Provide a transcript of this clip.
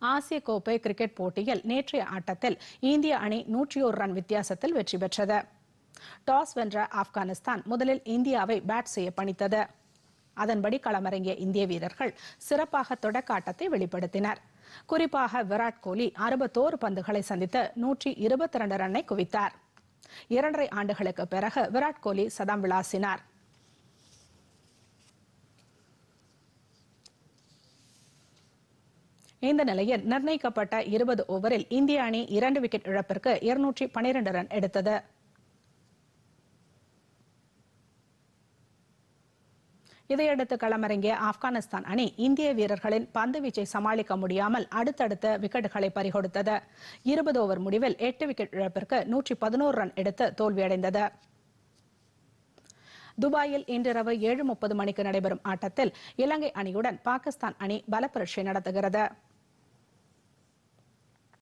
ஆசிய கோப்பை கிரிக்கெட் போட்டியில் நேற்றைய ஆட்டத்தில் இந்திய அணி நூற்றி ஒரு ரன் வித்தியாசத்தில் வெற்றி பெற்றது டாஸ் வென்ற ஆப்கானிஸ்தான் முதலில் இந்தியாவை பேட் செய்ய பணித்தது அதன்படி களமிறங்கிய இந்திய வீரர்கள் சிறப்பாக தொடக்க ஆட்டத்தை வெளிப்படுத்தினர் குறிப்பாக விராட் கோலி அறுபத்தோரு பந்துகளை சந்தித்து நூற்றி இருபத்தி இரண்டு ரன்னை குவித்தார் இரண்டரை ஆண்டுகளுக்கு பிறகு விராட் கோலி சதம் விளாசினார் இந்த நிலையில் நிர்ணயிக்கப்பட்ட இருபது ஓவரில் இந்திய அணி இரண்டு விக்கெட் இழப்பிற்கு இருநூற்றி பனிரெண்டு ரன் எடுத்தது இதையடுத்து களமிறங்கிய ஆப்கானிஸ்தான் அணி இந்திய வீரர்களின் பந்து வீச்சை சமாளிக்க முடியாமல் அடுத்தடுத்த விக்கெட்டுகளை பறிகொடுத்தது இருபது ஓவர் முடிவில் எட்டு விக்கெட் இழப்பிற்கு நூற்றி பதினோரு ரன் எடுத்து தோல்வியடைந்தது துபாயில் இன்றிரவு ஏழு முப்பது மணிக்கு நடைபெறும் ஆட்டத்தில் இலங்கை அணியுடன் பாகிஸ்தான் அணி பலப்பரட்சை நடத்துகிறது